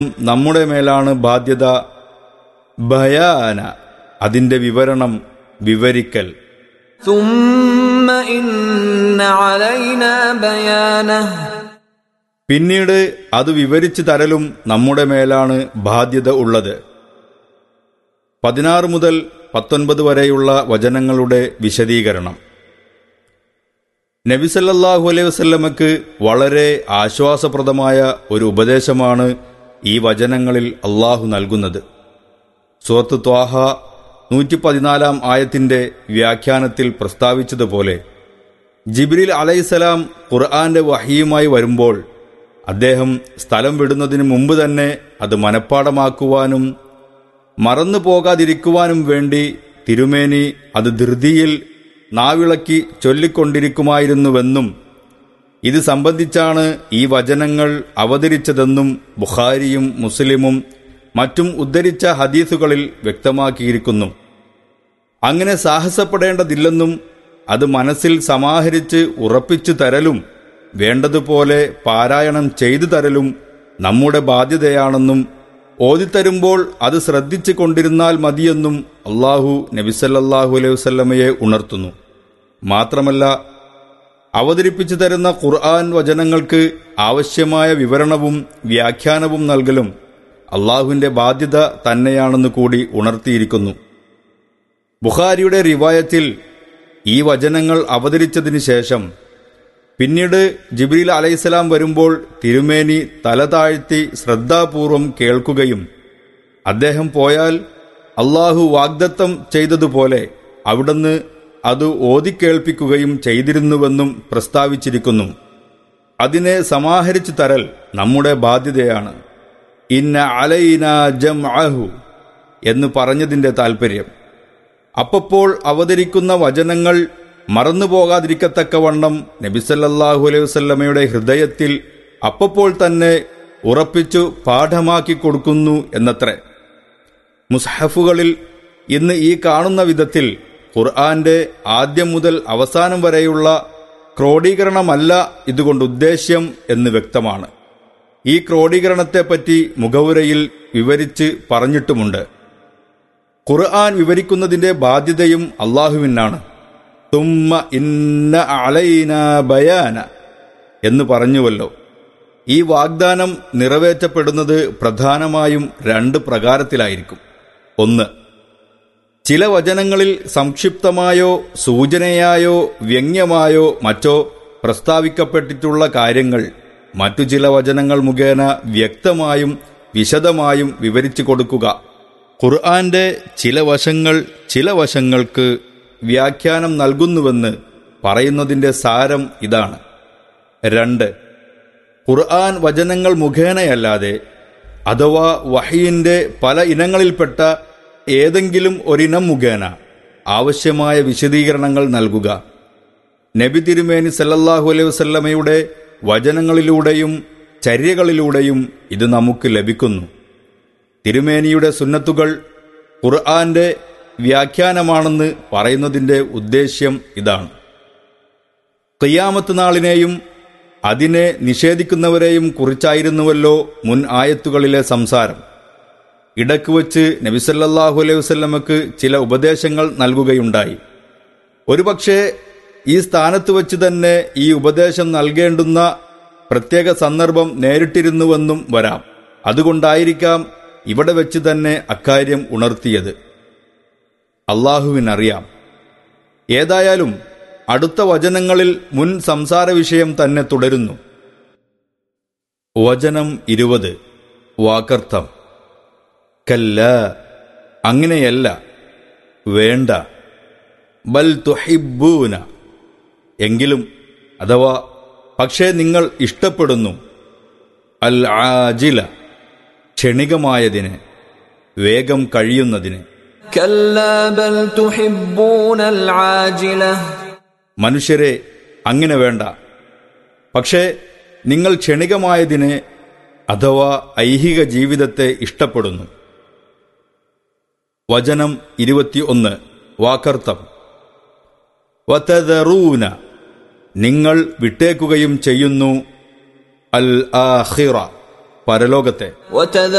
നമ്മുടെ മേലാണ് ബാധ്യത ഭയാന അതിന്റെ വിവരണം വിവരിക്കൽ ثم إن علينا بيانه പിന്നീട് അത് വിവരിച്ചു തരലും നമ്മുടെ മേലാണ് ബാധ്യത ഉള്ളത് പതിനാറ് മുതൽ പത്തൊൻപത് വരെയുള്ള വചനങ്ങളുടെ വിശദീകരണം നബിസല്ലാഹു അലൈഹി വസല്ലമക്ക് വളരെ ആശ്വാസപ്രദമായ ഒരു ഉപദേശമാണ് ഈ വചനങ്ങളിൽ അള്ളാഹു നൽകുന്നത് സുഹൃത്ത് ത്വാഹ നൂറ്റി പതിനാലാം ആയത്തിന്റെ വ്യാഖ്യാനത്തിൽ പ്രസ്താവിച്ചതുപോലെ ജിബ്രീൽ അലൈസലാം ഖുർആന്റെ വഹിയുമായി വരുമ്പോൾ അദ്ദേഹം സ്ഥലം വിടുന്നതിന് മുമ്പ് തന്നെ അത് മനഃപ്പാടമാക്കുവാനും മറന്നു പോകാതിരിക്കുവാനും വേണ്ടി തിരുമേനി അത് ധൃതിയിൽ നാവിളക്കി ചൊല്ലിക്കൊണ്ടിരിക്കുമായിരുന്നുവെന്നും ഇത് സംബന്ധിച്ചാണ് ഈ വചനങ്ങൾ അവതരിച്ചതെന്നും ബുഖാരിയും മുസ്ലിമും മറ്റും ഉദ്ധരിച്ച ഹദീസുകളിൽ വ്യക്തമാക്കിയിരിക്കുന്നു അങ്ങനെ സാഹസപ്പെടേണ്ടതില്ലെന്നും അത് മനസ്സിൽ സമാഹരിച്ച് ഉറപ്പിച്ചു തരലും വേണ്ടതുപോലെ പാരായണം ചെയ്തു തരലും നമ്മുടെ ബാധ്യതയാണെന്നും ഓതിത്തരുമ്പോൾ അത് ശ്രദ്ധിച്ചു കൊണ്ടിരുന്നാൽ മതിയെന്നും അള്ളാഹു നബിസല്ലാഹു അലൈഹി വസല്ലമയെ ഉണർത്തുന്നു മാത്രമല്ല അവതരിപ്പിച്ചു തരുന്ന ഖുർആൻ വചനങ്ങൾക്ക് ആവശ്യമായ വിവരണവും വ്യാഖ്യാനവും നൽകലും അള്ളാഹുവിന്റെ ബാധ്യത തന്നെയാണെന്ന് കൂടി ഉണർത്തിയിരിക്കുന്നു ബുഖാരിയുടെ റിവായത്തിൽ ഈ വചനങ്ങൾ അവതരിച്ചതിന് ശേഷം പിന്നീട് ജിബ്രീൽ അലൈഹിസ്സലാം വരുമ്പോൾ തിരുമേനി തല താഴ്ത്തി ശ്രദ്ധാപൂർവം കേൾക്കുകയും അദ്ദേഹം പോയാൽ അള്ളാഹു വാഗ്ദത്തം ചെയ്തതുപോലെ അവിടുന്ന് അത് ഓതിക്കേൾപ്പിക്കുകയും ചെയ്തിരുന്നുവെന്നും പ്രസ്താവിച്ചിരിക്കുന്നു അതിനെ സമാഹരിച്ചു തരൽ നമ്മുടെ ബാധ്യതയാണ് ഇന്ന അലൈന ജം എന്ന് പറഞ്ഞതിന്റെ താൽപ്പര്യം അപ്പപ്പോൾ അവതരിക്കുന്ന വചനങ്ങൾ മറന്നുപോകാതിരിക്കത്തക്കവണ്ണം നബിസല്ലാഹു അലൈഹി വസല്ലമയുടെ ഹൃദയത്തിൽ അപ്പപ്പോൾ തന്നെ ഉറപ്പിച്ചു പാഠമാക്കി കൊടുക്കുന്നു എന്നത്രേ മുസ്ഹഫുകളിൽ ഇന്ന് ഈ കാണുന്ന വിധത്തിൽ ഖുർആന്റെ ആദ്യം മുതൽ അവസാനം വരെയുള്ള ക്രോഡീകരണമല്ല ഇതുകൊണ്ട് ഉദ്ദേശ്യം എന്ന് വ്യക്തമാണ് ഈ ക്രോഡീകരണത്തെപ്പറ്റി മുഖവുരയിൽ വിവരിച്ച് പറഞ്ഞിട്ടുമുണ്ട് ഖുർആൻ വിവരിക്കുന്നതിന്റെ ബാധ്യതയും അള്ളാഹുവിനാണ് തുമ്മ ഇന്ന അലൈന ബയാന എന്ന് പറഞ്ഞുവല്ലോ ഈ വാഗ്ദാനം നിറവേറ്റപ്പെടുന്നത് പ്രധാനമായും രണ്ട് പ്രകാരത്തിലായിരിക്കും ഒന്ന് ചില വചനങ്ങളിൽ സംക്ഷിപ്തമായോ സൂചനയായോ വ്യംഗ്യമായോ മറ്റോ പ്രസ്താവിക്കപ്പെട്ടിട്ടുള്ള കാര്യങ്ങൾ മറ്റു ചില വചനങ്ങൾ മുഖേന വ്യക്തമായും വിശദമായും വിവരിച്ചു കൊടുക്കുക ഖുർആന്റെ ചില വശങ്ങൾ ചില വശങ്ങൾക്ക് വ്യാഖ്യാനം നൽകുന്നുവെന്ന് പറയുന്നതിന്റെ സാരം ഇതാണ് രണ്ട് ഖുർആൻ വചനങ്ങൾ മുഖേനയല്ലാതെ അഥവാ വഹീന്റെ പല ഇനങ്ങളിൽപ്പെട്ട ഏതെങ്കിലും ഒരിനം മുഖേന ആവശ്യമായ വിശദീകരണങ്ങൾ നൽകുക നബി തിരുമേനി സല്ലല്ലാഹു അലൈഹി വസല്ലമയുടെ വചനങ്ങളിലൂടെയും ചര്യകളിലൂടെയും ഇത് നമുക്ക് ലഭിക്കുന്നു തിരുമേനിയുടെ സുന്നത്തുകൾ ഖുർആന്റെ വ്യാഖ്യാനമാണെന്ന് പറയുന്നതിന്റെ ഉദ്ദേശ്യം ഇതാണ് ഖിയാമത്ത് നാളിനെയും അതിനെ നിഷേധിക്കുന്നവരെയും കുറിച്ചായിരുന്നുവല്ലോ മുൻ ആയത്തുകളിലെ സംസാരം ഇടക്ക് വച്ച് നബിസല്ലാഹു അലൈഹി വസ്ല്ലമക്ക് ചില ഉപദേശങ്ങൾ നൽകുകയുണ്ടായി ഒരുപക്ഷെ ഈ സ്ഥാനത്ത് വച്ച് തന്നെ ഈ ഉപദേശം നൽകേണ്ടുന്ന പ്രത്യേക സന്ദർഭം നേരിട്ടിരുന്നുവെന്നും വരാം അതുകൊണ്ടായിരിക്കാം ഇവിടെ വെച്ച് തന്നെ അക്കാര്യം ഉണർത്തിയത് അള്ളാഹുവിനറിയാം ഏതായാലും അടുത്ത വചനങ്ങളിൽ മുൻ സംസാര വിഷയം തന്നെ തുടരുന്നു വചനം ഇരുപത് വാക്കർത്ഥം കല്ല അങ്ങനെയല്ല വേണ്ട ബൽ തുഹിബൂന എങ്കിലും അഥവാ പക്ഷേ നിങ്ങൾ ഇഷ്ടപ്പെടുന്നു അൽ ആജില ക്ഷണികമായതിന് വേഗം കഴിയുന്നതിന് كلا بل تحبون العاجلة മനുഷ്യരെ അങ്ങനെ വേണ്ട പക്ഷേ നിങ്ങൾ ക്ഷണികമായതിനെ അഥവാ ഐഹിക ജീവിതത്തെ ഇഷ്ടപ്പെടുന്നു വചനം ഇരുപത്തിയൊന്ന് വാക്കർത്ഥം വതദറൂന നിങ്ങൾ വിട്ടേക്കുകയും ചെയ്യുന്നു അൽ ആഖിറ പരലോകത്തെ وتذرون